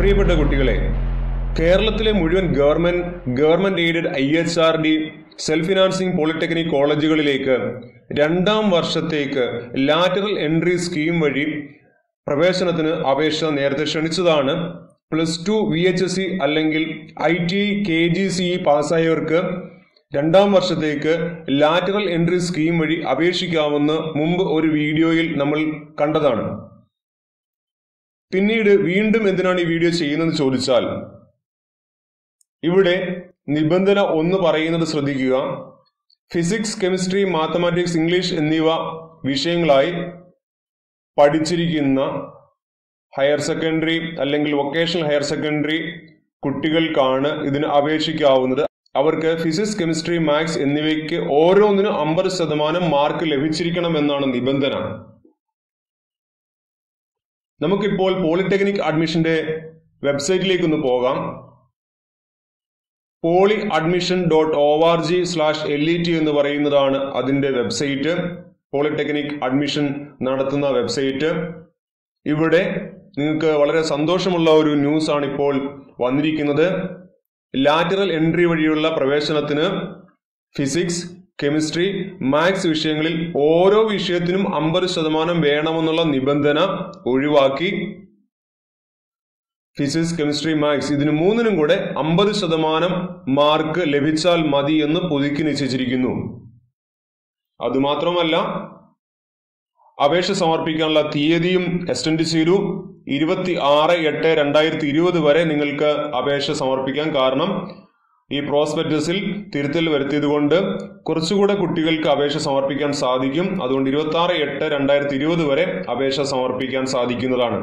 പ്രിയപ്പെട്ട കുട്ടികളെ കേരളത്തിലെ മുഴുവൻ government government aided I H R D self financing polytechnic കോളേജുകളിലേക്ക് രണ്ടാം വർഷത്തേക്ക് ലാറ്ററൽ എൻട്രി സ്കീം വഴി പ്രവേശനത്തിന് അപേക്ഷ നേരത്തെ ക്ഷണിച്ചതാണ് plus two V H S C അല്ലെങ്കിൽ I T K G C പാസ്സായവർക്ക് രണ്ടാം വർഷത്തേക്ക് ലാറ്ററൽ എൻട്രി സ്കീം വഴി അപേക്ഷിക്കാമെന്ന് മുമ്പ് ഒരു വീഡിയോയിൽ നമ്മൾ കണ്ടതാണ് പിന്നീട് വീണ്ടും എന്തിനാണ് ഈ വീഡിയോ ചെയ്യുന്നതെന്ന് ചോദിച്ചാൽ ഇവിടെ നിബന്ധന ഒന്ന് പറയുന്നത് ശ്രദ്ധിക്കുക ഫിസിക്സ് കെമിസ്ട്രി മാത്തമാറ്റിക്സ് ഇംഗ്ലീഷ് എന്നിവ വിഷയങ്ങളായി പഠിച്ചിരിക്കുന്ന ഹയർ സെക്കൻഡറി അല്ലെങ്കിൽ വൊക്കേഷണൽ ഹയർ സെക്കൻഡറി കുട്ടികൾക്കാണ് ഇതിന് അപേക്ഷിക്കാവുന്നത് അവർക്ക് ഫിസിക്സ് കെമിസ്ട്രി മാത്സ് എന്നിവയ്ക്ക് ഓരോന്നിനും അമ്പത് ശതമാനം മാർക്ക് ലഭിച്ചിരിക്കണം എന്നാണ് നിബന്ധന നമുക്കിപ്പോൾ പോളിടെക്നിക് അഡ്മിഷന്റെ വെബ്സൈറ്റിലേക്ക് ഒന്ന് പോകാം poly admission dot O R G slash L E T എന്ന് പറയുന്നതാണ് അതിന്റെ വെബ്സൈറ്റ് പോളിടെക്നിക് അഡ്മിഷൻ നടത്തുന്ന വെബ്സൈറ്റ് ഇവിടെ നിങ്ങൾക്ക് വളരെ സന്തോഷമുള്ള ഒരു ന്യൂസ് ആണ് ഇപ്പോൾ വന്നിരിക്കുന്നത് ലാറ്ററൽ എൻട്രി വഴിയുള്ള പ്രവേശനത്തിന് ഫിസിക്സ് കെമിസ്ട്രി മാത്സ് വിഷയങ്ങളിൽ ഓരോ വിഷയത്തിനും അമ്പത് ശതമാനം വേണമെന്നുള്ള നിബന്ധന ഒഴിവാക്കി ഫിസിക്സ് കെമിസ്ട്രി മാത്സ് ഇതിന് മൂന്നിനും കൂടെ അമ്പത് ശതമാനം മാർക്ക് ലഭിച്ചാൽ മതി എന്ന് പുതുക്കി നിശ്ചയിച്ചിരിക്കുന്നു അതുമാത്രമല്ല അപേക്ഷ സമർപ്പിക്കാനുള്ള തീയതിയും എക്സ്റ്റെൻഡ് ചെയ്തു ഇരുപത്തി ആറ് എട്ട് രണ്ടായിരത്തി ഇരുപത് വരെ നിങ്ങൾക്ക് അപേക്ഷ സമർപ്പിക്കാം കാരണം ഈ പ്രോസ്പെക്ടസിൽ തിരുത്തൽ വരുത്തിയത് കൊണ്ട് കുറച്ചുകൂടെ കുട്ടികൾക്ക് അപേക്ഷ സമർപ്പിക്കാൻ സാധിക്കും അതുകൊണ്ട് ഇരുപത്തി ആറ് എട്ട് രണ്ടായിരത്തി ഇരുപത് വരെ അപേക്ഷ സമർപ്പിക്കാൻ സാധിക്കുന്നതാണ്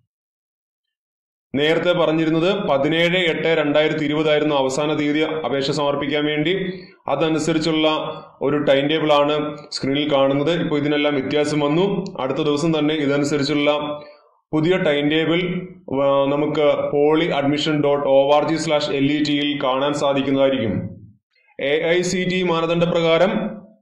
നേരത്തെ പറഞ്ഞിരുന്നത് പതിനേഴ് എട്ട് രണ്ടായിരത്തി ഇരുപതായിരുന്നു അവസാന തീയതി അപേക്ഷ സമർപ്പിക്കാൻ വേണ്ടി അതനുസരിച്ചുള്ള ഒരു ടൈം ടേബിൾ ആണ് സ്ക്രീനിൽ കാണുന്നത് ഇപ്പോൾ ഇതിനെല്ലാം വ്യത്യാസം വന്നു അടുത്ത ദിവസം തന്നെ ഇതനുസരിച്ചുള്ള പുതിയ ടൈം ടേബിൾ നമുക്ക് poly admission dot O R G slash L E ടിയിൽ കാണാൻ സാധിക്കുന്നതായിരിക്കും എ ഐ സി ടി മാനദണ്ഡ പ്രകാരം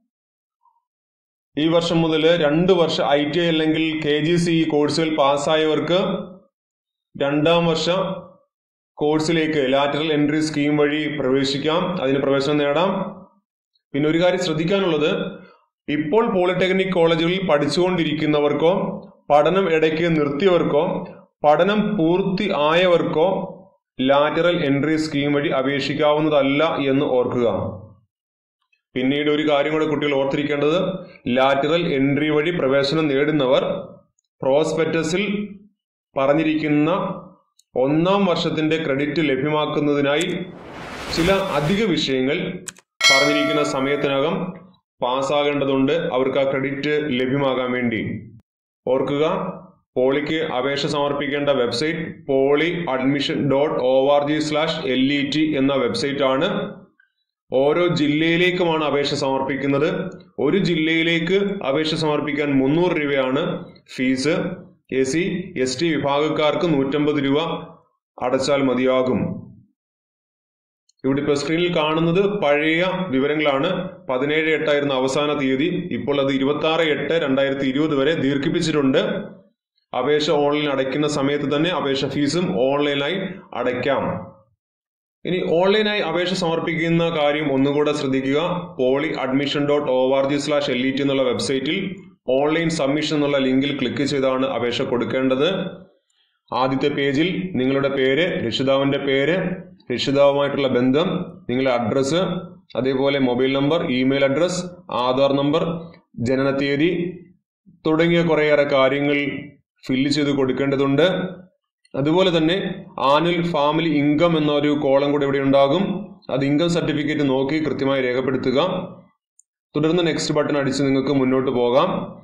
ഈ വർഷം മുതൽ രണ്ട് വർഷം ഐ ടി ഐ അല്ലെങ്കിൽ കെ ജി സി കോഴ്സുകൾ പാസ്സായവർക്ക് രണ്ടാം വർഷ കോഴ്സിലേക്ക് ലാറ്ററൽ എൻട്രി സ്കീം വഴി പ്രവേശിക്കാം അതിന് പ്രവേശനം നേടാം പിന്നെ ഒരു കാര്യം ശ്രദ്ധിക്കാനുള്ളത് ഇപ്പോൾ പോളിടെക്നിക് കോളേജുകളിൽ പഠിച്ചുകൊണ്ടിരിക്കുന്നവർക്കോ പഠനം ഇടയ്ക്ക് നിർത്തിയവർക്കോ പഠനം പൂർത്തി ആയവർക്കോ ലാറ്ററൽ എൻട്രി സ്കീം വഴി അപേക്ഷിക്കാവുന്നതല്ല എന്ന് ഓർക്കുക പിന്നീട് ഒരു കാര്യം കൂടെ കുട്ടികൾ ഓർത്തിരിക്കേണ്ടത് ലാറ്ററൽ എൻട്രി വഴി പ്രവേശനം നേടുന്നവർ പ്രോസ്പെക്ടസിൽ പറഞ്ഞിരിക്കുന്ന ഒന്നാം വർഷത്തിന്റെ ക്രെഡിറ്റ് ലഭ്യമാക്കുന്നതിനായി ചില അധിക വിഷയങ്ങൾ പറഞ്ഞിരിക്കുന്ന സമയത്തിനകം പാസ്സാകേണ്ടതുണ്ട് അവർക്ക് ആ ക്രെഡിറ്റ് ലഭ്യമാകാൻ വേണ്ടി ഓർക്കുക പോളിക്ക് അപേക്ഷ സമർപ്പിക്കേണ്ട website poly admission dot O R G slash L E T എന്ന വെബ്സൈറ്റ് ആണ് ഓരോ ജില്ലയിലേക്കുമാണ് അപേക്ഷ സമർപ്പിക്കുന്നത് ഒരു ജില്ലയിലേക്ക് അപേക്ഷ സമർപ്പിക്കാൻ മുന്നൂറ് രൂപയാണ് fees A C S T വിഭാഗക്കാർക്ക് നൂറ്റമ്പത് രൂപ അടച്ചാൽ മതിയാകും ഇവിടെ ഇപ്പോൾ സ്ക്രീനിൽ കാണുന്നത് പഴയ വിവരങ്ങളാണ് പതിനേഴ് എട്ടായിരുന്നു അവസാന തീയതി ഇപ്പോൾ അത് ഇരുപത്തി ആറ് എട്ട് രണ്ടായിരത്തി ഇരുപത് വരെ ദീർഘിപ്പിച്ചിട്ടുണ്ട് അപേക്ഷ ഓൺലൈൻ അടയ്ക്കുന്ന സമയത്ത് തന്നെ അപേക്ഷ ഫീസും ഓൺലൈനായി അടയ്ക്കാം ഇനി ഓൺലൈനായി അപേക്ഷ സമർപ്പിക്കുന്ന കാര്യം ഒന്നുകൂടെ ശ്രദ്ധിക്കുക poly admission dot O R G slash L E T എന്നുള്ള വെബ്സൈറ്റിൽ ഓൺലൈൻ സബ്മിഷൻ എന്നുള്ള ലിങ്കിൽ ക്ലിക്ക് ചെയ്താണ് അപേക്ഷ കൊടുക്കേണ്ടത് ആദ്യത്തെ പേജിൽ നിങ്ങളുടെ പേര് രക്ഷിതാവിന്റെ പേര് രക്ഷിതാവുമായിട്ടുള്ള ബന്ധം നിങ്ങളുടെ അഡ്രസ്സ് അതേപോലെ mobile number email address Aadhaar number ജനനത്തീയതി തുടങ്ങിയ കുറേയേറെ കാര്യങ്ങൾ ഫില്ല് ചെയ്ത് കൊടുക്കേണ്ടതുണ്ട് അതുപോലെ തന്നെ ആനുവൽ ഫാമിലി ഇൻകം എന്നൊരു കോളം കൂടെ ഇവിടെ ഉണ്ടാകും അത് ഇൻകം സർട്ടിഫിക്കറ്റ് നോക്കി കൃത്യമായി രേഖപ്പെടുത്തുക തുടർന്ന് നെക്സ്റ്റ് ബട്ടൺ അടിച്ച് നിങ്ങൾക്ക് മുന്നോട്ട് പോകാം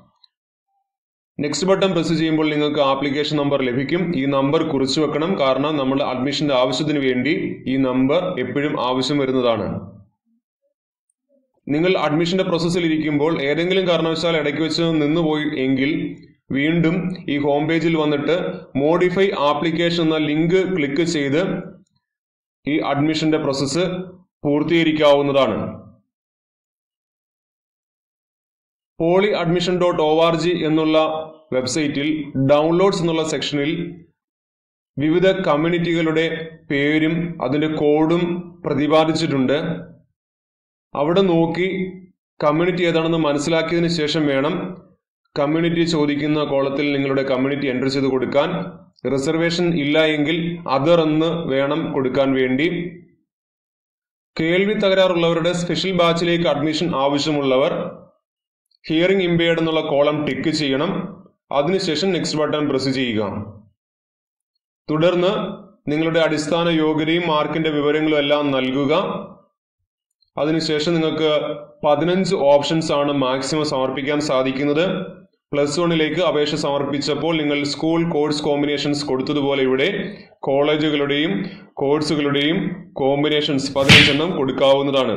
നെക്സ്റ്റ് ബട്ടൺ പ്രസ് ചെയ്യുമ്പോൾ നിങ്ങൾക്ക് ആപ്ലിക്കേഷൻ നമ്പർ ലഭിക്കും ഈ നമ്പർ കുറിച്ചു വെക്കണം കാരണം നമ്മൾ അഡ്മിഷന്റെ ആവശ്യത്തിന് വേണ്ടി ഈ നമ്പർ എപ്പോഴും ആവശ്യം വരുന്നതാണ് നിങ്ങൾ അഡ്മിഷന്റെ പ്രോസസ്സിൽ ഇരിക്കുമ്പോൾ ഏതെങ്കിലും കാരണവശാൽ ഇടയ്ക്ക് വെച്ച് നിന്നുപോയി എങ്കിൽ വീണ്ടും ഈ ഹോം പേജിൽ വന്നിട്ട് മോഡിഫൈ ആപ്ലിക്കേഷൻ എന്ന ലിങ്ക് ക്ലിക്ക് ചെയ്ത് ഈ അഡ്മിഷന്റെ പ്രോസസ്സ് പൂർത്തീകരിക്കാവുന്നതാണ് poly admission dot O R G എന്നുള്ള വെബ്സൈറ്റിൽ ഡൗൺലോഡ്സ് എന്നുള്ള സെക്ഷനിൽ വിവിധ കമ്മ്യൂണിറ്റികളുടെ പേരും അതിന്റെ കോഡും പ്രതിപാദിച്ചിട്ടുണ്ട് അവിടെ നോക്കി കമ്മ്യൂണിറ്റി ഏതാണെന്ന് മനസ്സിലാക്കിയതിന് ശേഷം വേണം കമ്മ്യൂണിറ്റി ചോദിക്കുന്ന കോളത്തിൽ നിങ്ങളുടെ കമ്മ്യൂണിറ്റി എൻ്റർ ചെയ്ത് കൊടുക്കാൻ റിസർവേഷൻ ഇല്ല എങ്കിൽ അതർ എന്ന് വേണം കൊടുക്കാൻ വേണ്ടി കേൾവി തകരാറുള്ളവരുടെ സ്പെഷ്യൽ ബാച്ചിലേക്ക് അഡ്മിഷൻ ആവശ്യമുള്ളവർ ഹിയറിംഗ് ഇമ്പയർഡ് എന്നുള്ള കോളം ടിക്ക് ചെയ്യണം അതിനുശേഷം നെക്സ്റ്റ് ബട്ടൺ പ്രസ് ചെയ്യുക തുടർന്ന് നിങ്ങളുടെ അടിസ്ഥാന യോഗ്യതയും മാർക്കിന്റെ വിവരങ്ങളും എല്ലാം നൽകുക അതിനുശേഷം നിങ്ങൾക്ക് പതിനഞ്ച് ഓപ്ഷൻസ് ആണ് മാക്സിമം സമർപ്പിക്കാൻ സാധിക്കുന്നത് പ്ലസ് വണ്ണിലേക്ക് അപേക്ഷ സമർപ്പിച്ചപ്പോൾ നിങ്ങൾ സ്കൂൾ കോഴ്സ് കോമ്പിനേഷൻസ് കൊടുത്തതുപോലെ ഇവിടെ കോളേജുകളുടെയും കോഴ്സുകളുടെയും കോമ്പിനേഷൻസ് പതിനഞ്ചെണ്ണം കൊടുക്കാവുന്നതാണ്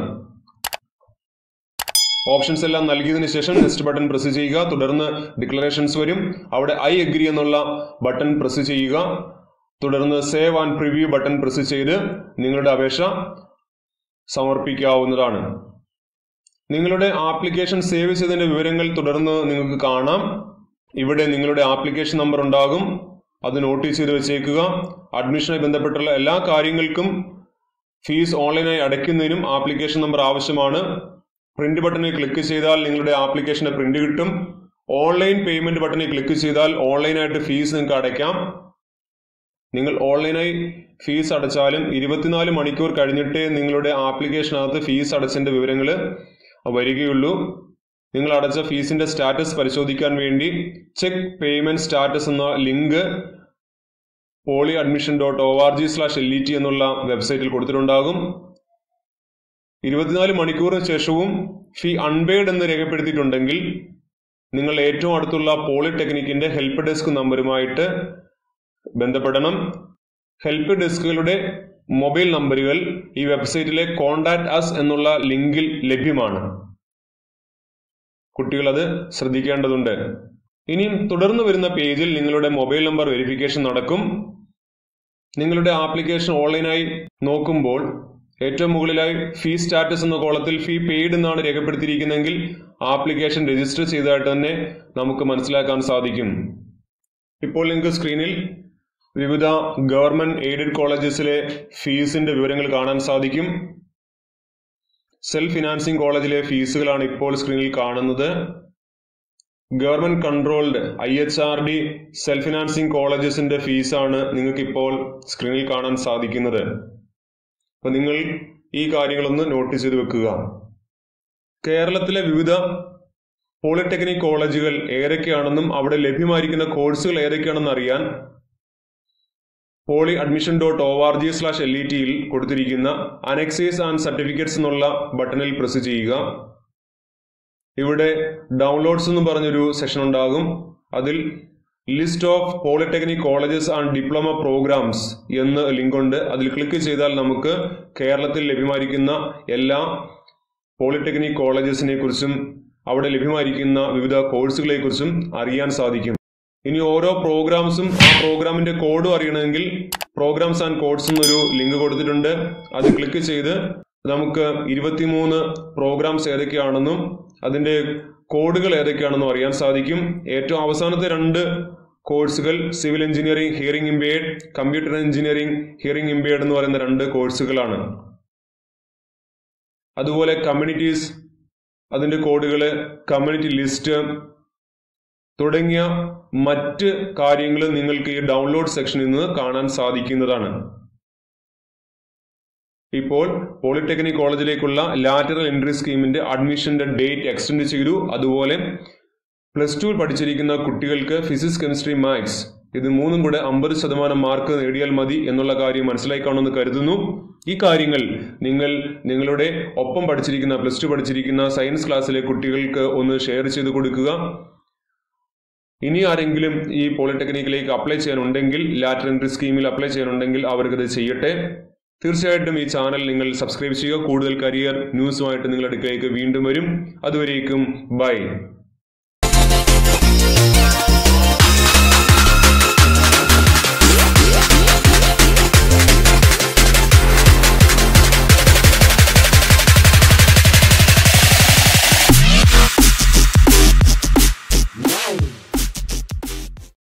ഓപ്ഷൻസ് എല്ലാം നൽകിയതിനു ശേഷം നെക്സ്റ്റ് ബട്ടൺ പ്രസ് ചെയ്യുക തുടർന്ന് ഡിക്ലറേഷൻസ് വരും അവിടെ ഐ അഗ്രി എന്നുള്ള ബട്ടൺ പ്രസ് ചെയ്യുക തുടർന്ന് save and preview button press ചെയ്ത് നിങ്ങളുടെ അപേക്ഷ സമർപ്പിക്കാവുന്നതാണ് നിങ്ങളുടെ ആപ്ലിക്കേഷൻ സേവ് ചെയ്തതിന്റെ വിവരങ്ങൾ തുടർന്ന് നിങ്ങൾക്ക് കാണാം ഇവിടെ നിങ്ങളുടെ ആപ്ലിക്കേഷൻ നമ്പർ ഉണ്ടാകും അത് നോട്ട് ചെയ്ത് വെച്ചേക്കുക അഡ്മിഷനുമായി ബന്ധപ്പെട്ടുള്ള എല്ലാ കാര്യങ്ങൾക്കും ഫീസ് ഓൺലൈനായി അടയ്ക്കുന്നതിനും ആപ്ലിക്കേഷൻ നമ്പർ ആവശ്യമാണ് പ്രിന്റ് ബട്ടണിൽ ക്ലിക്ക് ചെയ്താൽ നിങ്ങളുടെ ആപ്ലിക്കേഷന്റെ പ്രിന്റ് കിട്ടും ഓൺലൈൻ പേയ്മെന്റ് ബട്ടണിൽ ക്ലിക്ക് ചെയ്താൽ ഓൺലൈനായിട്ട് ഫീസ് നിങ്ങൾക്ക് അടയ്ക്കാം നിങ്ങൾ ഓൺലൈനായി ഫീസ് അടച്ചാലും ഇരുപത്തിനാല് മണിക്കൂർ കഴിഞ്ഞിട്ടേ നിങ്ങളുടെ ആപ്ലിക്കേഷനകത്ത് ഫീസ് അടച്ചതിന്റെ വിവരങ്ങൾ വരികയുള്ളൂ നിങ്ങൾ അടച്ച ഫീസിന്റെ സ്റ്റാറ്റസ് പരിശോധിക്കാൻ വേണ്ടി ചെക്ക് പേയ്മെന്റ് സ്റ്റാറ്റസ് എന്ന link poly admission dot O R G slash L E T എന്നുള്ള വെബ്സൈറ്റിൽ കൊടുത്തിട്ടുണ്ടാകും ഇരുപത്തിനാല് മണിക്കൂറിന് ശേഷവും ഫീ അൺപെയ്ഡ് എന്ന് രേഖപ്പെടുത്തിയിട്ടുണ്ടെങ്കിൽ നിങ്ങൾ ഏറ്റവും അടുത്തുള്ള പോളിടെക്നിക്കിന്റെ ഹെൽപ്പ് ഡെസ്ക് നമ്പറുമായിട്ട് ബന്ധപ്പെടണം ഹെൽപ്പ് ഡെസ്കുകളുടെ മൊബൈൽ നമ്പറുകൾ ഈ വെബ്സൈറ്റിലെ കോണ്ടാക്ട് അസ് എന്നുള്ള ലിങ്കിൽ ലഭ്യമാണ് കുട്ടികൾ അത് ശ്രദ്ധിക്കേണ്ടതുണ്ട് ഇനിയും തുടർന്ന് വരുന്ന പേജിൽ നിങ്ങളുടെ മൊബൈൽ നമ്പർ വെരിഫിക്കേഷൻ നടക്കും നിങ്ങളുടെ ആപ്ലിക്കേഷൻ ഓൺലൈനായി നോക്കുമ്പോൾ ഏറ്റവും മുകളിലായി ഫീ സ്റ്റാറ്റസ് എന്ന കോളത്തിൽ ഫീ പെയ്ഡ് എന്നാണ് രേഖപ്പെടുത്തിയിരിക്കുന്നതെങ്കിൽ ആപ്ലിക്കേഷൻ രജിസ്റ്റർ ചെയ്തതായിട്ട് തന്നെ നമുക്ക് മനസ്സിലാക്കാൻ സാധിക്കും ഇപ്പോൾ നിങ്ങൾക്ക് സ്ക്രീനിൽ വിവിധ ഗവൺമെന്റ് എയ്ഡഡ് കോളേജസിലെ ഫീസിന്റെ വിവരങ്ങൾ കാണാൻ സാധിക്കും സെൽഫ് ഫിനാൻസിംഗ് കോളേജിലെ ഫീസുകളാണ് ഇപ്പോൾ സ്ക്രീനിൽ കാണുന്നത് government controlled I H R D self financing കോളേജസിന്റെ ഫീസാണ് നിങ്ങൾക്ക് ഇപ്പോൾ സ്ക്രീനിൽ കാണാൻ സാധിക്കുന്നത് അപ്പൊ നിങ്ങൾ ഈ കാര്യങ്ങളൊന്ന് നോട്ട് ചെയ്ത് വെക്കുക കേരളത്തിലെ വിവിധ പോളിടെക്നിക് കോളേജുകൾ ഏതൊക്കെയാണെന്നും അവിടെ ലഭ്യമായിരിക്കുന്ന കോഴ്സുകൾ ഏതൊക്കെയാണെന്ന് അറിയാൻ poly admission dot O R G slash L E ടിയിൽ കൊടുത്തിരിക്കുന്ന അനക്സേസ് ആൻഡ് സർട്ടിഫിക്കറ്റ്സ് എന്നുള്ള ബട്ടണിൽ പ്രസ് ചെയ്യുക ഇവിടെ ഡൗൺലോഡ്സ് എന്ന് പറഞ്ഞൊരു സെഷൻ ഉണ്ടാകും അതിൽ list of polytechnic colleges and diploma programs എന്ന് ലിങ്ക് ഉണ്ട് അതിൽ ക്ലിക്ക് ചെയ്താൽ നമുക്ക് കേരളത്തിൽ ലഭ്യമായിരിക്കുന്ന എല്ലാ പോളിടെക്നിക് കോളേജസിനെ കുറിച്ചും അവിടെ ലഭ്യമായിരിക്കുന്ന വിവിധ കോഴ്സുകളെ കുറിച്ചും അറിയാൻ സാധിക്കും ഇനി ഓരോ പ്രോഗ്രാംസും ആ പ്രോഗ്രാമിന്റെ കോഡും അറിയണമെങ്കിൽ പ്രോഗ്രാംസ് ആൻഡ് കോഡ്സ് എന്നൊരു ലിങ്ക് കൊടുത്തിട്ടുണ്ട് അത് ക്ലിക്ക് ചെയ്ത് നമുക്ക് ഇരുപത്തിമൂന്ന് പ്രോഗ്രാംസ് ഏതൊക്കെയാണെന്നും അതിന്റെ കോഡുകൾ ഏതൊക്കെയാണെന്നും അറിയാൻ സാധിക്കും ഏറ്റവും അവസാനത്തെ രണ്ട് കോഴ്സുകൾ civil engineering hearing impaired computer engineering hearing impaired എന്ന് പറയുന്ന രണ്ട് കോഴ്സുകളാണ് അതുപോലെ കമ്മ്യൂണിറ്റീസ് അതിന്റെ കോഡുകൾ കമ്മ്യൂണിറ്റി ലിസ്റ്റ് തുടങ്ങിയ മറ്റ് കാര്യങ്ങൾ നിങ്ങൾക്ക് ഈ ഡൗൺലോഡ് സെക്ഷനിൽ നിന്ന് കാണാൻ സാധിക്കുന്നതാണ് ഇപ്പോൾ പോളിടെക്നിക് കോളേജിലേക്കുള്ള ലാറ്ററൽ എൻട്രി സ്കീമിന്റെ അഡ്മിഷന്റെ ഡേറ്റ് എക്സ്റ്റെൻഡ് ചെയ്തു അതുപോലെ പ്ലസ് ടു പഠിച്ചിരിക്കുന്ന കുട്ടികൾക്ക് ഫിസിക്സ് കെമിസ്ട്രി മാത്സ് ഇത് മൂന്നും കൂടെ അമ്പത് ശതമാനം മാർക്ക് നേടിയാൽ മതി എന്നുള്ള കാര്യം മനസ്സിലായി കാണുമെന്ന് കരുതുന്നു ഈ കാര്യങ്ങൾ നിങ്ങൾ നിങ്ങളുടെ ഒപ്പം പഠിച്ചിരിക്കുന്ന പ്ലസ് ടു പഠിച്ചിരിക്കുന്ന സയൻസ് ക്ലാസ്സിലെ കുട്ടികൾക്ക് ഒന്ന് ഷെയർ ചെയ്ത് കൊടുക്കുക ഇനി ആരെങ്കിലും ഈ പോളിടെക്നിക്കിലേക്ക് അപ്ലൈ ചെയ്യാനുണ്ടെങ്കിൽ ലാറ്റർ എൻട്രി സ്കീമിൽ അപ്ലൈ ചെയ്യാനുണ്ടെങ്കിൽ അവർക്കത് ചെയ്യട്ടെ തീർച്ചയായിട്ടും ഈ ചാനൽ നിങ്ങൾ സബ്സ്ക്രൈബ് ചെയ്യുക കൂടുതൽ കരിയർ ന്യൂസുമായിട്ട് നിങ്ങളുടെ അടുക്കലേക്ക് വീണ്ടും വരും അതുവരേക്കും ബൈ